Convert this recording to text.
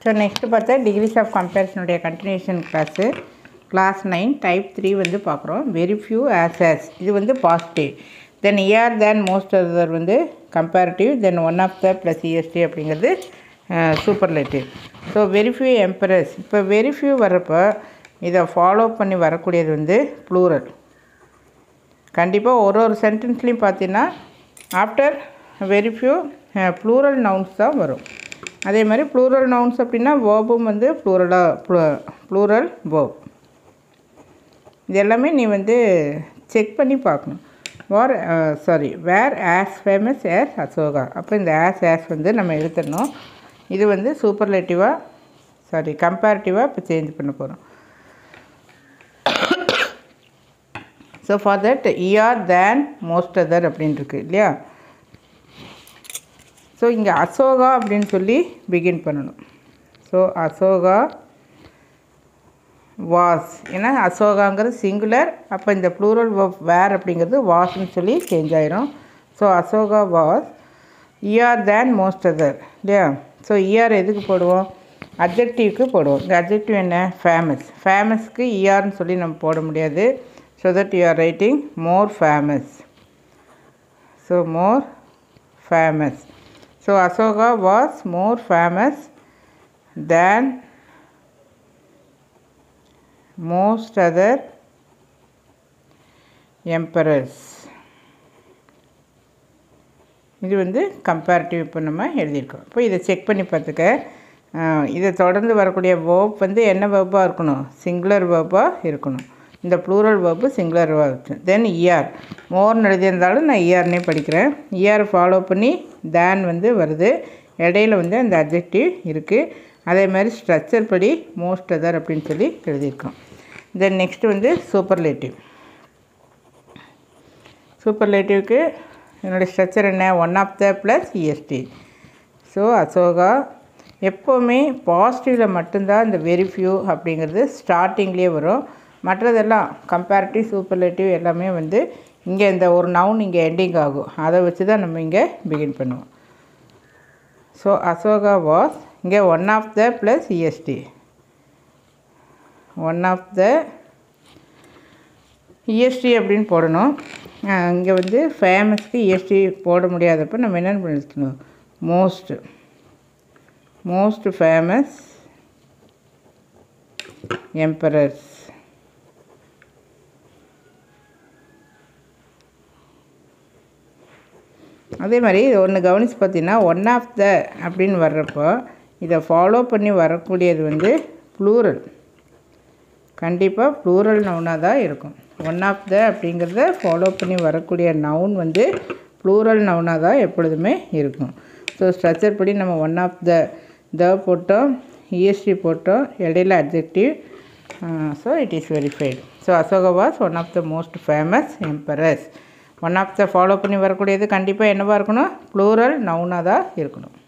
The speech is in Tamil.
ஸோ நெக்ஸ்ட்டு பார்த்தா டிகிரிஸ் ஆஃப் கம்பேரிசனுடைய continuation class class nine type three வந்து பார்க்குறோம் வெரி ஃபியூ ஆசஸ் இது வந்து positive then er than most other வந்து comparative then one of the plus EST அப்படிங்கிறது superlative so very few emperors இப்போ வெரி ஃபியூ வர்றப்போ இதை ஃபாலோ பண்ணி வரக்கூடியது வந்து ப்ளூரல் கண்டிப்பாக ஒரு ஒரு சென்டென்ஸ்லேயும் பார்த்தீங்கன்னா after very few plural nouns தான் வரும் அதே மாதிரி ப்ளூரல் நவுன்ஸ் அப்படின்னா வேர்பும் வந்து ப்ளூரலாக ப்ளூரல் வேர்ப் இது எல்லாமே நீ வந்து செக் பண்ணி பார்க்கணும் war sorry were as famous as Ashoka அப்போ இந்த ஆஸ் ஆஸ் வந்து நம்ம எடுத்துடணும் இது வந்து சூப்பர்லேட்டிவாக சாரி கம்பேரிட்டிவாக இப்போ சேஞ்ச் பண்ண போகிறோம் so for that ER than most other அப்படின்னு இருக்கு இல்லையா ஸோ இங்கே அசோகா அப்படின்னு சொல்லி பிகின் பண்ணணும் ஸோ அசோகா வாஸ் ஏன்னா அசோகாங்கிறது சிங்குலர் அப்போ இந்த ப்ளூரல் வேர் அப்படிங்கிறது வாஸ்ன்னு சொல்லி சேஞ்ச் ஆயிரும் so Ashoka was ER than most other இல்லையா ஸோ இஆர் எதுக்கு போடுவோம் அப்ஜெக்டிவ்க்கு போடுவோம் இந்த அப்ஜெக்டிவ் என்ன ஃபேமஸ் ஃபேமஸ்க்கு இஆர்னு சொல்லி நம்ம போட முடியாது so that you are writing more famous so more famous so Ashoka was more famous than most other emperors இது வந்து கம்பேரிட்டிவ் இப்போ நம்ம எழுதியிருக்கோம் இப்போ இதை செக் பண்ணி பார்த்துக்க இதை தொடர்ந்து வரக்கூடிய வேர்ப் வந்து என்ன வேர்பாக இருக்கணும் சிங்குலர் வேர்பாக இருக்கணும் இந்த plural verb singular verb then ER மோர்னு எழுதியிருந்தாலும் நான் இஆர்னே படிக்கிறேன் இஆர் ஃபாலோ பண்ணி தேன் வந்து வருது இடையில வந்து அந்த அப்ஜெக்டிவ் இருக்குது அதே மாதிரி ஸ்ட்ரக்சர் படி மோஸ்ட் அதர் அப்படின்னு சொல்லி எழுதியிருக்கோம் தென் நெக்ஸ்ட் வந்து சூப்பர்லேட்டிவ் சூப்பர்லேட்டிவ்க்கு என்னுடைய ஸ்ட்ரக்சர் என்ன one of the plus EST so Ashoka எப்போவுமே பாசிட்டிவில் மட்டும்தான் இந்த வெரி ஃபியூ அப்படிங்கிறது ஸ்டார்டிங்லேயே வரும் மற்றதெல்லாம் கம்பேரிட்டிவ் சூப்பர்லேட்டிவ் எல்லாமே வந்து இங்கே இந்த ஒரு நவுன் இங்கே எண்டிங் ஆகும் அதை வச்சு தான் நம்ம இங்கே பிகின் பண்ணுவோம் ஸோ அசோகா வாஸ் இங்கே one of the plus EST one of the EST அப்படின்னு போடணும் இங்கே வந்து ஃபேமஸ்க்கு இஎஸ்டி போட முடியாதப்போ நம்ம என்னென்ன பண்ணிக்கணும் மோஸ்ட் மோஸ்ட் ஃபேமஸ் எம்பரர்ஸ் அதே மாதிரி ஒன்று கவனித்து பார்த்தீங்கன்னா ஒன் ஆஃப் த அப்படின்னு வர்றப்போ இதை ஃபாலோ பண்ணி வரக்கூடியது வந்து ப்ளூரல் கண்டிப்பாக ப்ளூரல் நவுனாக தான் இருக்கும் ஒன் ஆஃப் த அப்படிங்கிறத ஃபாலோ பண்ணி வரக்கூடிய நவுன் வந்து ப்ளூரல் நவுனாக தான் எப்பொழுதுமே இருக்கும் ஸோ ஸ்ட்ரக்சர் படி நம்ம ஒன் ஆஃப் த த போட்டோம் இஎஸ்டி போட்டோம் இடையில objective so it is verified so Ashoka was one of the most famous emperors one of the follow பண்ணி வரக்கூடியது கண்டிப்பாக என்னவாக இருக்கணும் ப்ளூரல் நவுனாக தான் இருக்கணும்